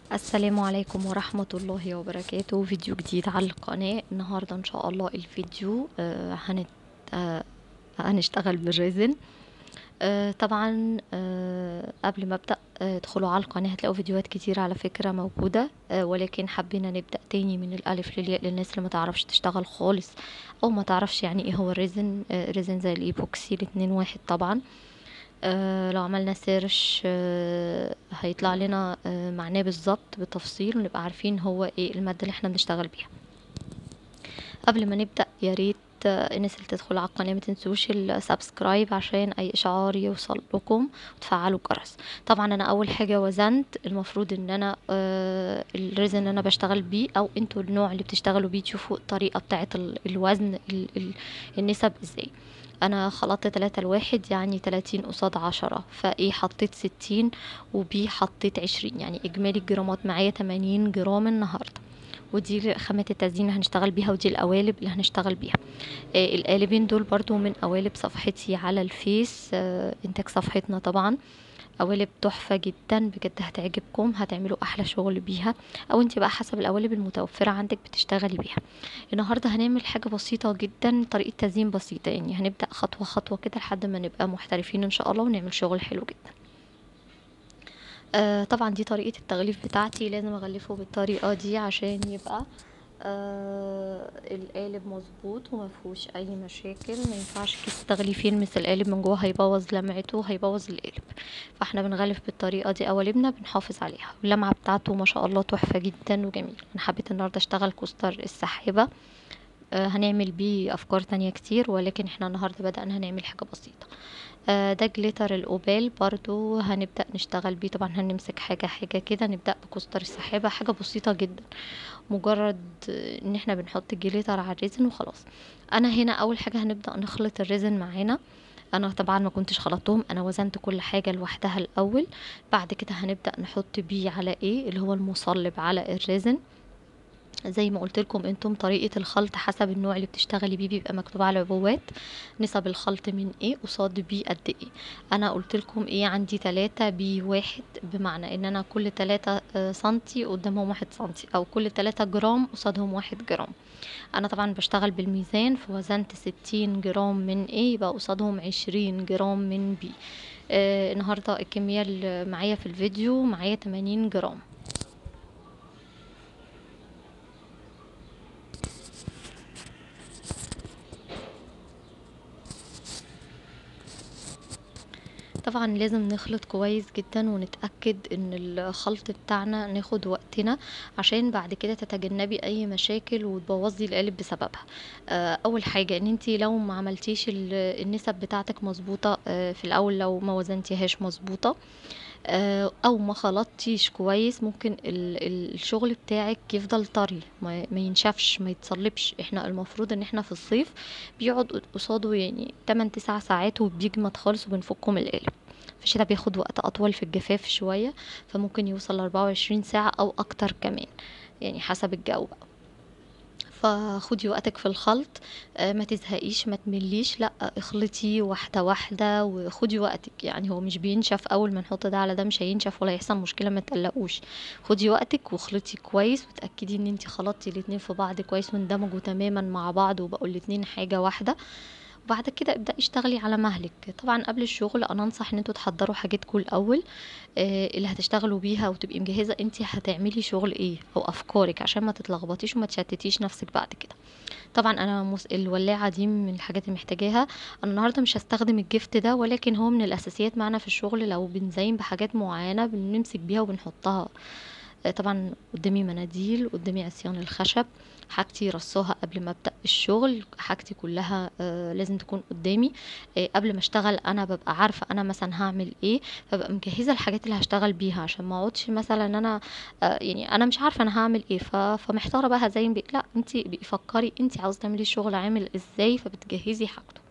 السلام عليكم ورحمة الله وبركاته فيديو جديد على القناة النهاردة ان شاء الله الفيديو آه هنت آه هنشتغل بالريزن آه طبعا آه قبل ما ابدأ آه ادخلوا على القناة هتلاقوا فيديوهات كتير على فكرة موجودة آه ولكن حبينا نبدأ تاني من الألف للياء للناس اللي ما تعرفش تشتغل خالص أو ما تعرفش يعني ايه هو الريزن آه ريزن زي الإيبوكسي الاتنين واحد طبعا آه لو عملنا سيرش آه هيطلع لنا آه معناه بالظبط بالتفصيل ونبقى عارفين هو ايه المادة اللي احنا بنشتغل بيها قبل ما نبدأ يا ريت آه الناس اللي تدخل على القناة ما تنسوش السبسكرايب عشان اي اشعار يوصل لكم وتفعلوا الجرس طبعا انا اول حاجة وزنت المفروض ان انا آه الريزن اللي انا بشتغل بيه او انتوا النوع اللي بتشتغلوا بيه تشوفوا الطريقة بتاعة الوزن ال ال النسب ازاي انا خلطت تلاتة لواحد يعني تلاتين قصاد عشرة فايه حطيت ستين وبي حطيت عشرين يعني اجمالي الجرامات معايا تمانين جرام النهاردة ودي خامة التزيين اللي هنشتغل بيها ودي القوالب اللي هنشتغل بيها آه القالبين دول برضو من قوالب صفحتي على الفيس آه انتاج صفحتنا طبعا قوالب تحفة جدا بجد هتعجبكم هتعملوا احلى شغل بيها او انت بقى حسب القوالب المتوفرة عندك بتشتغلي بيها النهاردة هنعمل حاجة بسيطة جدا طريقة تزيين بسيطة يعني هنبدأ خطوة خطوة كده لحد ما نبقى محترفين ان شاء الله ونعمل شغل حلو جدا آه طبعا دي طريقة التغليف بتاعتي لازم اغلفه بالطريقة دي عشان يبقى آه القالب مظبوط ومفهوش اي مشاكل ما ينفعش كيس التغليف يلمس القالب من جوه هيبوظ لمعته هيبوظ القالب فاحنا بنغلف بالطريقه دي قوالبنا بنحافظ عليها اللمعه بتاعته ما شاء الله تحفه جدا وجميل انا حبيت النهارده اشتغل كوستر السحابه آه هنعمل بيه افكار تانية كتير ولكن احنا النهارده بدأنا هنعمل حاجه بسيطه آه ده جليتر الاوبال برضو هنبدأ نشتغل بيه طبعا هنمسك حاجه حاجه كده نبدأ بكوستر السحابه حاجه بسيطه جدا مجرد ان احنا بنحط الجليتر على الريزن وخلاص انا هنا اول حاجه هنبدأ نخلط الريزن معانا انا طبعا ما كنتش خلطتهم انا وزنت كل حاجه لوحدها الاول بعد كده هنبدأ نحط بيه على ايه اللي هو المصلب على الريزن زي ما قلت لكم انتم طريقه الخلط حسب النوع اللي بتشتغلي بيه بيبقى مكتوب على العبوات نسب الخلط من ايه قصاد بي قد ايه انا قلت لكم ايه عندي تلاتة بي واحد بمعنى ان انا كل تلاتة سنتي قدامهم واحد سنتي او كل تلاتة جرام قصادهم واحد جرام انا طبعا بشتغل بالميزان فوزنت ستين جرام من ايه يبقى قصادهم عشرين جرام من بي آه النهارده الكميه اللي معايا في الفيديو معايا تمانين جرام طبعا لازم نخلط كويس جدا ونتأكد ان الخلط بتاعنا ناخد وقتنا عشان بعد كده تتجنبي اي مشاكل وتبوظي القالب بسببها اول حاجة ان انتي لو ما عملتيش النسب بتاعتك مظبوطة في الاول لو ما وزنتيهاش مظبوطة او ما خلطتيش كويس ممكن الشغل بتاعك يفضل طري ما ينشفش ما يتصلبش احنا المفروض ان احنا في الصيف بيقعد قصاده يعني 8 9 ساعات وبيجمد خالص وبنفكه من القالب في الشتا بياخد وقت اطول في الجفاف شويه فممكن يوصل ل 24 ساعه او اكتر كمان يعني حسب الجو بقى فخدي وقتك في الخلط آه ما تزهقيش ما تمليش لا اخلطي واحدة واحدة وخدي وقتك يعني هو مش بينشف اول ما نحط ده على ده مش هينشف ولا يحصل مشكلة ما تقلقوش خدي وقتك واخلطي كويس وتأكدي ان انت خلطتي الاتنين في بعض كويس واندمجوا تماما مع بعض وبقوا الاتنين حاجة واحدة وبعد كده ابدأي اشتغلي على مهلك طبعا قبل الشغل انا انصح ان انتوا تحضروا حاجتكم الاول آه اللي هتشتغلوا بيها وتبقي مجهزه انت هتعملي شغل ايه او افكارك عشان ما تتلخبطيش وما تشتتيش نفسك بعد كده طبعا انا مس... الولاعه دي من الحاجات اللي محتاجاها انا النهارده مش هستخدم الجفت ده ولكن هو من الاساسيات معانا في الشغل لو بنزين بحاجات معينه بنمسك بيها وبنحطها آه طبعا قدامي مناديل قدامي عصيان الخشب حاجتي رصاها قبل ما ابدا الشغل حاجتي كلها آه لازم تكون قدامي آه قبل ما اشتغل انا ببقى عارفه انا مثلا هعمل ايه فببقى مجهزه الحاجات اللي هشتغل بيها عشان ما اقعدش مثلا ان انا آه يعني انا مش عارفه انا هعمل ايه فمحتاره بقى هزين بيه لا انت فكري انت عاوزه تعملي الشغل عامل ازاي فبتجهزي حاجته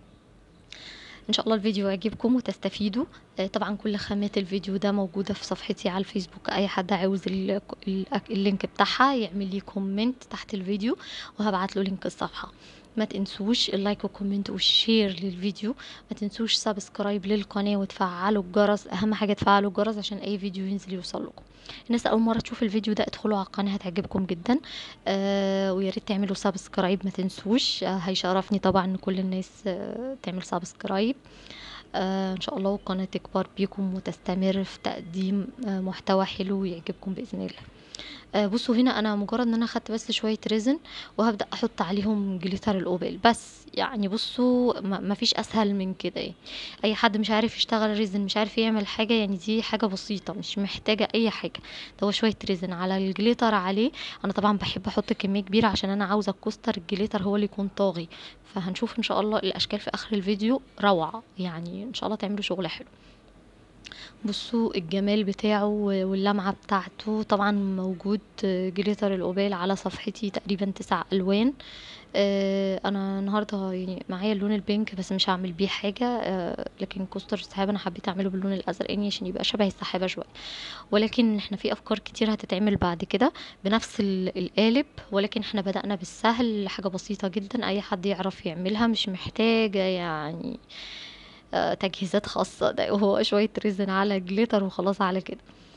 ان شاء الله الفيديو يعجبكم وتستفيدوا طبعا كل خامات الفيديو ده موجودة في صفحتي على الفيسبوك اي حد عاوز اللينك بتاعها يعمل لي كومنت تحت الفيديو وهبعت له لينك الصفحة ما تنسوش اللايك والكومنت والشير للفيديو ما تنسوش سبسكرايب للقناة وتفعلوا الجرس اهم حاجة تفعلوا الجرس عشان اي فيديو ينزل يوصل لكم الناس اول مرة تشوف الفيديو ده ادخلوا على القناة هتعجبكم جدا آه ويا ريت تعملوا سبسكرايب ما تنسوش آه هيشرفني طبعا ان كل الناس آه تعمل سبسكرايب آه ان شاء الله القناة تكبر بيكم وتستمر في تقديم آه محتوى حلو يعجبكم باذن الله آه بصوا هنا انا مجرد ان انا خدت بس شويه ريزن وهبدا احط عليهم جليتر الاوبال بس يعني بصوا ما فيش اسهل من كده يعني اي حد مش عارف يشتغل ريزن مش عارف يعمل حاجه يعني دي حاجه بسيطه مش محتاجه اي حاجه ده هو شويه ريزن على الجليتر عليه انا طبعا بحب احط كميه كبيره عشان انا عاوزه الكوستر الجليتر هو اللي يكون طاغي فهنشوف ان شاء الله الاشكال في اخر الفيديو روعه يعني ان شاء الله تعملوا شغل حلو بصوا الجمال بتاعه واللمعة بتاعته طبعا موجود جليتر القبال على صفحتي تقريبا تسع الوان آه انا النهارده يعني معايا اللون البينك بس مش هعمل بيه حاجه آه لكن كوستر السحابه انا حبيت اعمله باللون الازرقاني عشان يبقى شبه السحابه شويه ولكن احنا في افكار كتير هتتعمل بعد كده بنفس القالب ولكن احنا بدانا بالسهل حاجه بسيطه جدا اي حد يعرف يعملها مش محتاجه يعني آه تجهيزات خاصة ده هو شوية ريزن على جليتر وخلاص على كده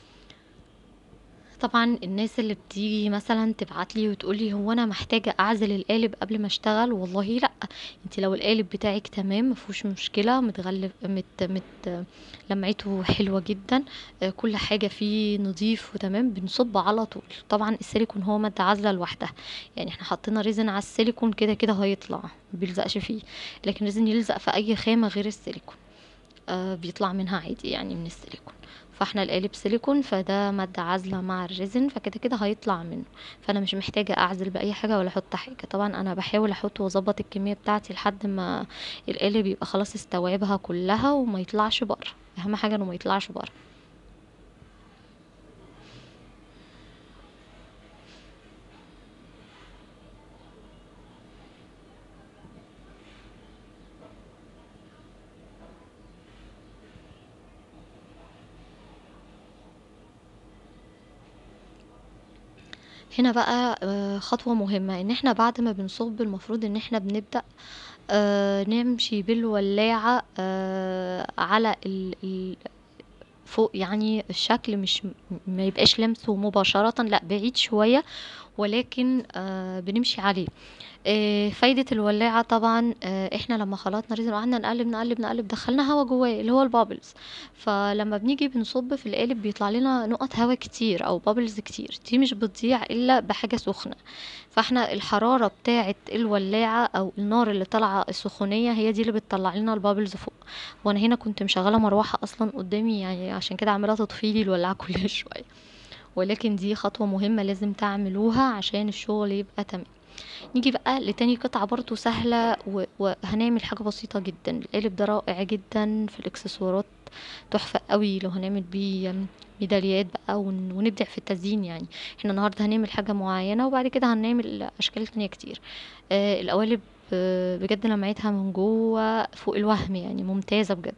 طبعا الناس اللي بتيجي مثلا تبعت لي وتقول لي هو انا محتاجه اعزل القالب قبل ما اشتغل والله لا انت لو القالب بتاعك تمام مفيهوش مشكله متغلف مت مت لمعته حلوه جدا كل حاجه فيه نظيف وتمام بنصب على طول طبعا السيليكون هو ماده عازله لوحدها يعني احنا حطينا ريزن على السيليكون كده كده هيطلع مبيلزقش فيه لكن ريزن يلزق في اي خامه غير السيليكون آه بيطلع منها عادي يعني من السيليكون فاحنا القالب سيليكون فده مادة عازلة مع الريزن فكده كده هيطلع منه فانا مش محتاجة اعزل باي حاجة ولا احط حاجة طبعا انا بحاول احط واظبط الكمية بتاعتي لحد ما القالب يبقى خلاص استوعبها كلها وما يطلعش بره اهم حاجة انه ما يطلعش بره هنا بقى خطوة مهمة ان احنا بعد ما بنصب المفروض ان احنا بنبدأ نمشي بالولاعة على ال فوق يعني الشكل مش ما يبقاش لمسه مباشرة لا بعيد شوية ولكن بنمشي عليه فايدة الولاعة طبعا احنا لما خلطنا ريزن وقعدنا نقلب نقلب نقلب دخلنا هوا جواه اللي هو البابلز فلما بنيجي بنصب في القالب بيطلع لنا نقط هوا كتير او بابلز كتير دي مش بتضيع الا بحاجة سخنة فاحنا الحرارة بتاعة الولاعة او النار اللي طالعة السخونية هي دي اللي بتطلع لنا البابلز فوق وانا هنا كنت مشغلة مروحة اصلا قدامي يعني عشان كده عمالة تطفيلي الولاعة كل شوية ولكن دي خطوة مهمة لازم تعملوها عشان الشغل يبقى تمام نيجي بقى لتاني قطعة برضو سهلة وهنعمل حاجة بسيطة جدا القالب ده رائع جدا في الاكسسوارات تحفة قوي لو هنعمل بيه ميداليات بقى ونبدع في التزيين يعني احنا النهاردة هنعمل حاجة معينة وبعد كده هنعمل اشكال تانية كتير آه القوالب آه بجد لمعتها من جوه فوق الوهم يعني ممتازة بجد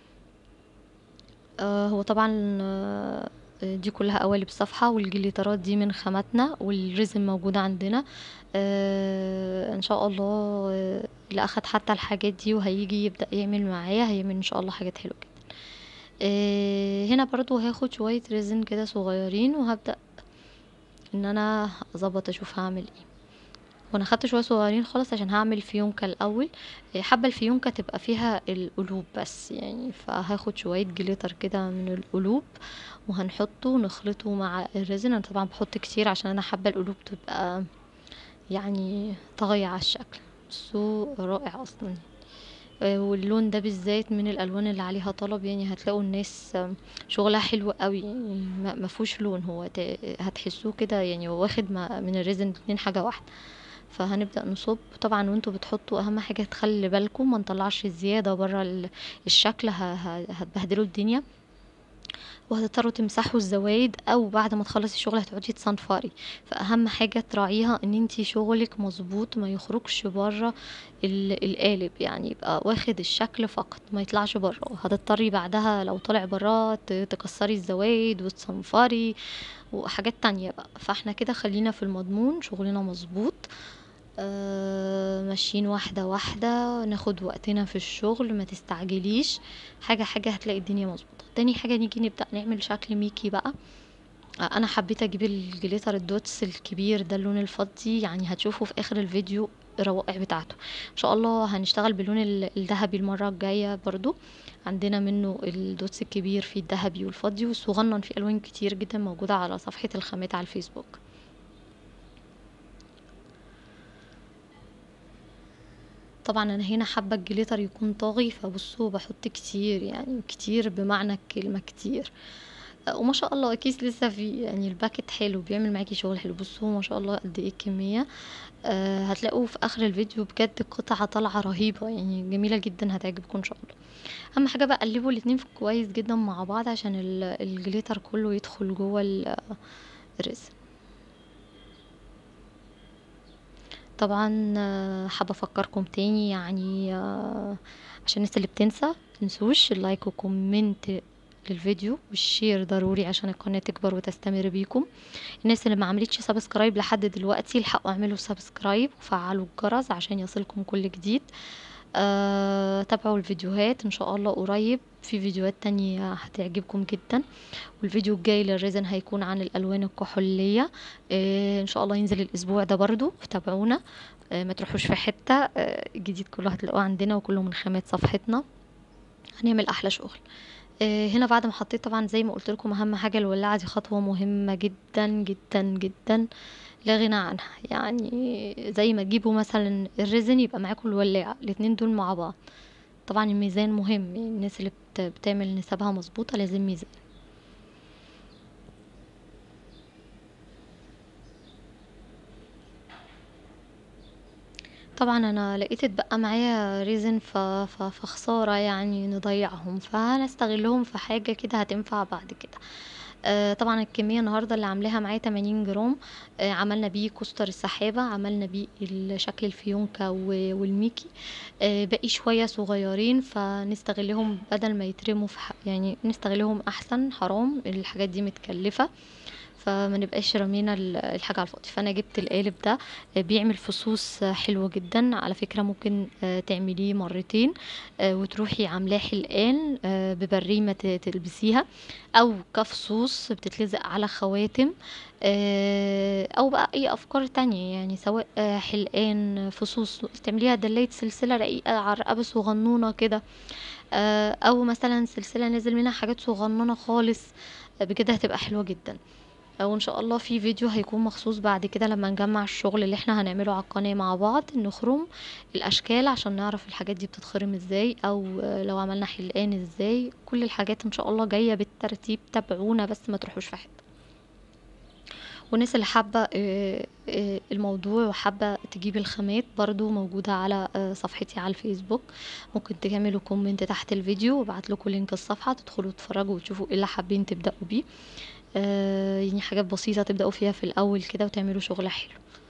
آه هو طبعا آه دي كلها قوالب صفحة والجليترات دي من خاماتنا والريزن موجودة عندنا آه ان شاء الله آه اللي اخد حتى الحاجات دي وهيجي يبدأ يعمل معايا هيعمل ان شاء الله حاجات حلوة جدا آه هنا برضو هاخد شوية ريزن كده صغيرين وهبدأ ان انا اظبط اشوف هعمل ايه وانا خدت شويه صغيرين خالص عشان هعمل فيونكة الاول حابه الفيونكة تبقى فيها القلوب بس يعني فهاخد شويه جليتر كده من القلوب وهنحطه ونخلطه مع الريزن انا طبعا بحط كتير عشان انا حابه القلوب تبقى يعني طاغيه على الشكل بصوا رائع اصلا واللون ده بالذات من الالوان اللي عليها طلب يعني هتلاقوا الناس شغلها حلو قوي يعني ما فيهوش لون هو هتحسوه كده يعني واخد من الريزن اتنين حاجه واحده فهنبدأ نصب طبعا وانتوا بتحطوا اهم حاجة تخلي بالكم ما نطلعش الزيادة برا الشكل هتبهدلوا الدنيا وهتضطروا تمسحوا الزوايد او بعد ما تخلصي الشغل هتقعدي تصنفري فاهم حاجه تراعيها ان انتي شغلك مظبوط ما يخرجش بره القالب يعني يبقى واخد الشكل فقط ما يطلعش بره هتضطري بعدها لو طلع براه تكسري الزوايد وتصنفري وحاجات تانية بقى فاحنا كده خلينا في المضمون شغلنا مظبوط آآ ماشيين واحدة، واحدة، ناخد وقتنا في الشغل، ما تستعجليش، حاجة، حاجة هتلاقي الدنيا مضبوطة. تاني حاجة نيجي نبدأ نعمل شكل ميكي بقى، أ أنا حبيت أجيب الجليتر الدوتس الكبير ده اللون الفضي، يعني هتشوفوا في آخر الفيديو الروائح بتاعته. إن شاء الله هنشتغل باللون ال الدهبي المرة الجاية برضه، عندنا منه الدوتس الكبير فيه الدهبي والفضي والصغنن فيه ألوان كتير جدًا موجودة على صفحة الخامات على الفيسبوك. طبعًا أنا هنا حابة الجليتر يكون طاغي، فبُصّوا باحط كتير يعني كتير بمعنى الكلمة كتير. أ وما شاء الله الكيس لسه فيه، يعني الباكيت حلو بيعمل معاكِ شغل حلو. بُصّوا ما شاء الله قد إيه الكمية، آآ هتلاقوا في آخر الفيديو بجد قطعة طالعة رهيبة، يعني جميلة جدًا هتعجبكم إن شاء الله. أهم حاجة بقى قلّبوا الاتنين ف كويس جدًا مع بعض عشان ال الجليتر كلّه يدخل جوّه ال الريزن. طبعًا حابة أفكّركم تاني يعني عشان الناس اللي بتنسى، ما تنسوش اللايك وكومنت للفيديو والشير ضروري عشان القناة تكبر وتستمر بيكم. الناس اللي ما عملتش سبسكرايب لحد دلوقتي الحقوا اعملوا سبسكرايب وفعّلوا الجرس عشان يصلكم كل جديد. آآ تابعوا الفيديوهات إن شاء الله قريب في فيديوهات تانية هتعجبكم جدًا، والفيديو الجاي للريزن هيكون عن الألوان الكحولية، آآ إن شاء الله ينزل الأسبوع ده برضه، فتابعونا، آآ ما تروحوش في حتة، آآ الجديد كلّه هتلاقوه عندنا وكلّه من خامات صفحتنا. هنعمل أحلى شغل. آآ هنا بعد ما حطيت طبعًا زي ما قُلت لكم أهم حاجة الولاعة دي خطوة مهمة جدًا، جدًا، جدًا لا غنى عنها. يعني زي ما تجيبوا مثلًا الريزن يبقى معاكم الولاعة، الاتنين دول مع بعض. طبعًا الميزان مهم، يعني الناس اللي بت بتعمل نسابها مضبوطة لازم ميزان. طبعًا أنا لقيت اتبقى معايا ريزن ف ف فخسارة يعني نضيّعهم، فهنستغلهم في حاجة كده هتنفع بعد كده. آآ طبعًا الكمية النهارده اللي عاملاها معايا 80 جرام، آآ عملنا بيه كوستر السحابة، عملنا بيه ال شكل الفيونكة و والميكي، آآ باقي شوية صغيّرين فنستغلهم بدل ما يترموا في ح يعني نستغلهم أحسن، حرام الحاجات دي متكلفة، فما نبقاش رمينا ال الحاجة على الفاضي. فأنا جبت القالب ده بيعمل فصوص حلوة جدًا، على فكرة ممكن آآ تعمليه مرتين، آآ وتروحي عاملاه حلقان آآ ببريمة ت تلبسيها، أو كفصوص بتتلزق على خواتم، آآ أو بقى أي أفكار تانية يعني سواء حلقان، فصوص، تعمليها دلاية سلسلة رقيقة على الرقبة صغنونة كده، آآ أو مثلًا سلسلة نازل منها حاجات صغننة خالص، بجد هتبقى حلوة جدًا. وإن شاء الله في فيديو هيكون مخصوص بعد كده لمّا نجمّع الشغل اللي إحنا هنعمله على القناة مع بعض، نخرم الأشكال عشان نعرف الحاجات دي بتتخرم إزاي، أو لو عملنا حلقان إزاي، كل الحاجات إن شاء الله جاية بالترتيب، تابعونا بس ما تروحوش في حتة. والناس اللي حابة آآ آآ الموضوع وحابة تجيب الخامات برضه موجودة على آآ صفحتي على الفيسبوك، ممكن تعملوا كومنت تحت الفيديو وابعت لكم لينك الصفحة تدخلوا تتفرجوا وتشوفوا إيه اللي حابين تبدأوا بيه. آآ يعني حاجات بسيطة تبدأوا فيها في الأول كده وتعملوا شغل حلو.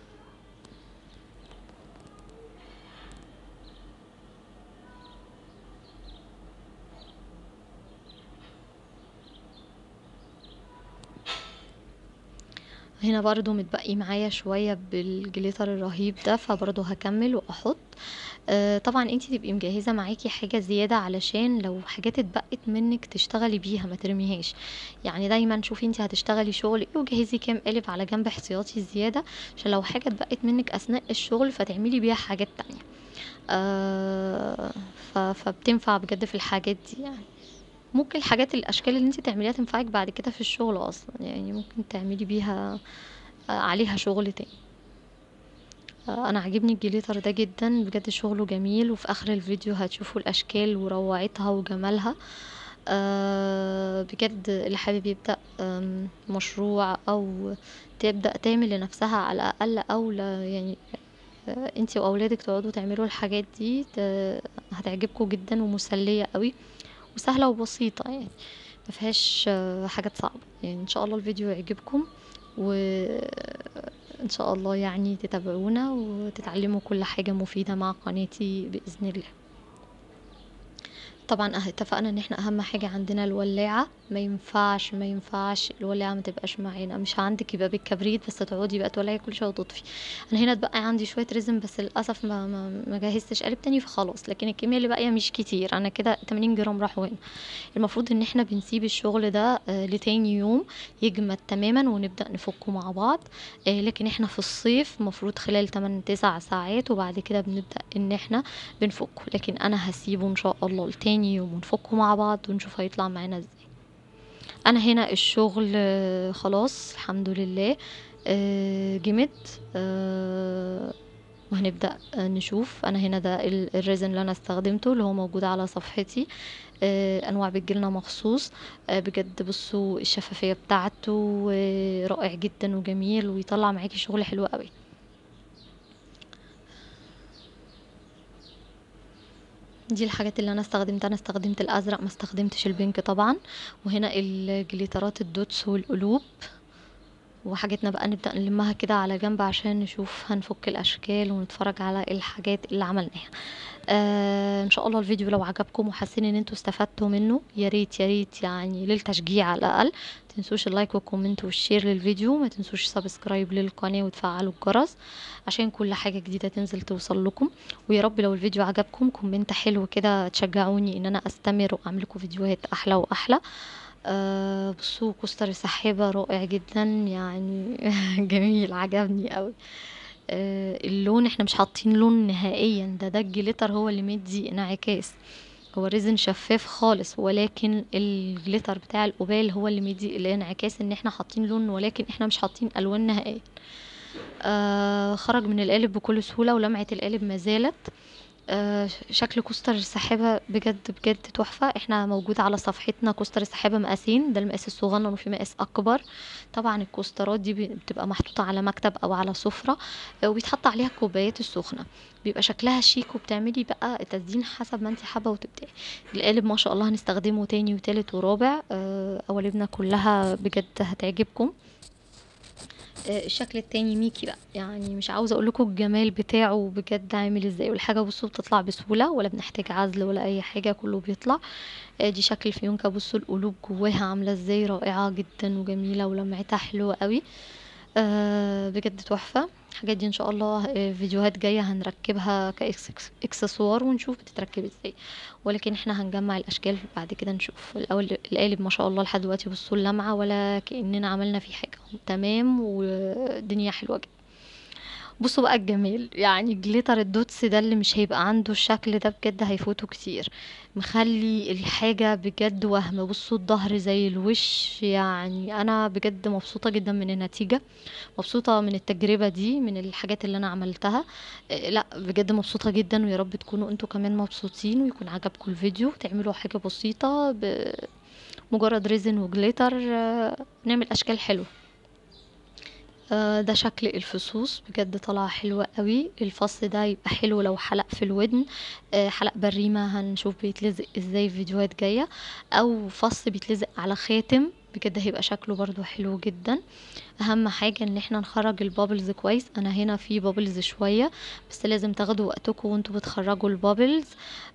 هنا برضه متبقي معايا شوية بالجليتر الرهيب ده، فبرضه هاكمّل وأحط. آآ طبعًا أنتِ تبقي مجهّزة معاكِ حاجة زيادة علشان لو حاجات اتبقت منِّك تشتغلي بيها ما ترميهاش. يعني دايمًا شوفي أنتِ هتشتغلي شغل إيه وجهّزي كام قالب على جنب احتياطي زيادة، عشان لو حاجة اتبقت منِّك أثناء الشغل فتعملي بيها حاجات تانية. آآ ف فبتنفع بجد في الحاجات دي يعني. ممكن الحاجات الأشكال اللي أنتِ تعمليها تنفعِك بعد كده في الشغل أصلًا، يعني ممكن تعملي بيها عليها شغل تاني. آآ أنا عاجبني الجليتر ده جدًا، بجد شغله جميل وفي آخر الفيديو هتشوفوا الأشكال وروعتها وجمالها. آآ بجد اللي حابب يبدأ آمم مشروع أو تبدأ تعمل لنفسها على الأقل أولى يعني آآ أنتِ وأولادِك تقعدوا تعملوا الحاجات دي ت هتعجبكم جدًا ومسلية أوي، وسهلة وبسيطة يعني، ما فيهاش حاجات صعبة. يعني إن شاء الله الفيديو يعجبكم، وإن شاء الله يعني تتابعونا وتتعلموا كل حاجة مفيدة مع قناتي بإذن الله. طبعًا أه اتفقنا إن إحنا أهم حاجة عندنا الولاعة ما ينفعش ما ينفعش الولاعه ما تبقاش معانا مش عندك يبقى بالكبريت بس تقعدي بقى تولعي كل شويه وتطفي انا هنا اتبقى عندي شويه ريزن بس للاسف ما ما, ما جهزتش قالب تاني فخلاص لكن الكميه اللي باقيه مش كتير انا كده 80 جرام راحوا هنا المفروض ان احنا بنسيب الشغل ده آه لتاني يوم يجمد تماما ونبدا نفكه مع بعض آه لكن احنا في الصيف المفروض خلال 8 9 ساعات وبعد كده بنبدا ان احنا بنفكه لكن انا هسيبه ان شاء الله لتاني يوم ونفكه مع بعض ونشوف هيطلع معانا ازاي انا هنا الشغل آه، خلاص الحمد لله آه، جمد آه، وهنبدأ آه، نشوف انا هنا ده ال- الريزن اللي انا استخدمته اللي هو موجود على صفحتي آه، انواع بتجيلنا مخصوص آه، بجد بصوا الشفافية بتاعته آه، رائع جدا وجميل ويطلع معاكي شغل حلو قوي دي الحاجات اللي انا استخدمتها انا استخدمت الازرق ما استخدمتش البينك طبعا وهنا الجليترات الدوتس والقلوب وحاجتنا بقى نبدأ نلمها كده على جنب عشان نشوف هنفك الأشكال ونتفرج على الحاجات اللي عملناها آه ان شاء الله الفيديو لو عجبكم وحاسين ان انتوا استفدتوا منه يا ريت يا ريت يعني للتشجيع على الاقل تنسوش اللايك والكومنت والشير للفيديو ما تنسوش سبسكرايب للقناه وتفعلوا الجرس عشان كل حاجه جديده تنزل توصل لكم ويا رب لو الفيديو عجبكم كومنت حلو كده تشجعوني ان انا استمر واعمل لكم فيديوهات احلى واحلى آه بصوا كوستر السحابة رائع جدا يعني جميل عجبني قوي آه اللون احنا مش حاطين لون نهائيا ده ده الجليتر هو اللي مدي انعكاس هو ريزن شفاف خالص ولكن الجليتر بتاع القبال هو اللي مدي الانعكاس ان احنا حاطين لون ولكن احنا مش حاطين الوان نهائيا آه خرج من القالب بكل سهولة ولمعة القالب ما زالت آه شكل كوستر السحابة بجد بجد تحفة احنا موجود على صفحتنا كوستر السحابة مقاسين ده المقاس الصغنن وفي مقاس اكبر طبعا الكوسترات دي بتبقى محطوطة على مكتب او على سفرة آه، وبيتحط عليها الكوبايات السخنة بيبقى شكلها شيك وبتعملي بقى التزيين حسب ما انت حابة وتبدعي القالب ما شاء الله هنستخدمه تاني وتالت ورابع آه، قوالبنا كلها بجد هتعجبكم آه، الشكل التاني ميكي بقى يعني مش عاوزه اقول لكم الجمال بتاعه بجد عامل ازاي والحاجه بصوا بتطلع بسهوله ولا بنحتاج عزل ولا اي حاجه كله بيطلع آه، دي شكل الفيونكه بصوا القلوب جواها عامله ازاي رائعه جدا وجميله ولمعتها حلوه قوي آه، بجد تحفه الحاجات دي ان شاء الله آه، فيديوهات جايه هنركبها كاكسسوار ونشوف بتتركب ازاي ولكن احنا هنجمع الاشكال بعد كده نشوف الاول القالب ما شاء الله لحد دلوقتي بصوا اللمعه ولا كاننا عملنا فيه حاجه تمام والدنيا حلوه جدا بصوا بقى الجمال يعني جليتر الدوتس ده اللي مش هيبقى عنده الشكل ده بجد هيفوته كتير مخلي الحاجة بجد وهم بصوا الظهر زي الوش يعني انا بجد مبسوطة جدا من النتيجة مبسوطة من التجربة دي من الحاجات اللي انا عملتها إيه، لا بجد مبسوطة جدا ويا رب تكونوا انتوا كمان مبسوطين ويكون عجبكم الفيديو تعملوا حاجة بسيطة بمجرد ريزن وجليتر آه، نعمل اشكال حلوة آه، ده شكل الفصوص بجد طلع حلو قوي الفص ده يبقى حلو لو حلق في الودن آه، حلق بريمة هنشوف بيتلزق ازاي في فيديوهات جاية او فص بيتلزق على خاتم بجد هيبقى شكله برضو حلو جدا اهم حاجة ان احنا نخرج البابلز كويس انا هنا في بابلز شوية بس لازم تاخدوا وقتكم وانتوا بتخرجوا البابلز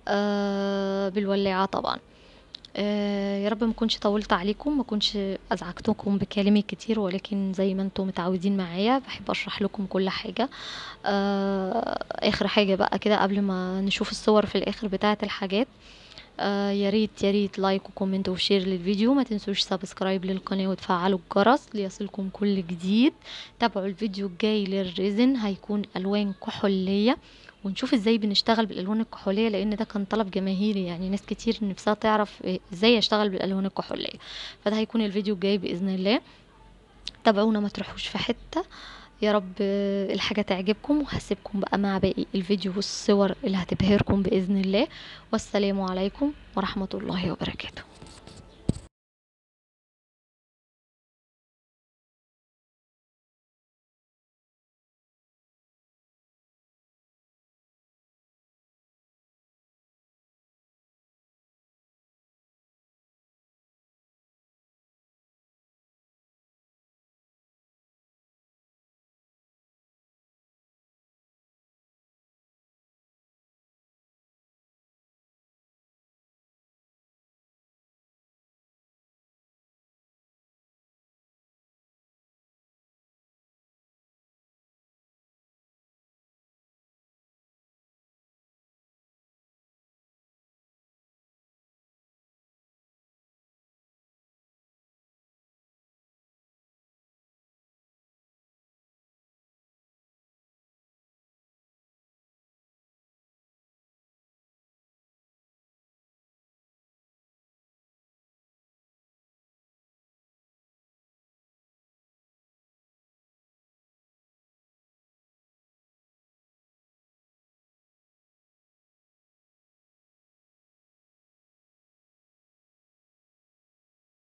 آه بالولاعة طبعا آه، يا رب ما كنتش طولت عليكم ما كنتش ازعجتكم بكلامي كتير ولكن زي ما انتم متعودين معايا بحب اشرح لكم كل حاجه آه، اخر حاجه بقى كده قبل ما نشوف الصور في الاخر بتاعه الحاجات آه، يا ريت يا ريت لايك وكومنت وشير للفيديو ما تنسوش سبسكرايب للقناه وتفعلوا الجرس ليصلكم كل جديد تابعوا الفيديو الجاي للريزن هيكون الوان كحوليه ونشوف ازاي بنشتغل بالالوان الكحوليه لان ده كان طلب جماهيري يعني ناس كتير نفسها تعرف إيه- ازاي اشتغل بالالوان الكحوليه فده هيكون الفيديو الجاي باذن الله تابعونا ما تروحوش في حته يا رب آه، الحاجه تعجبكم وهسيبكم بقى مع باقي الفيديو والصور اللي هتبهركم باذن الله والسلام عليكم ورحمه الله وبركاته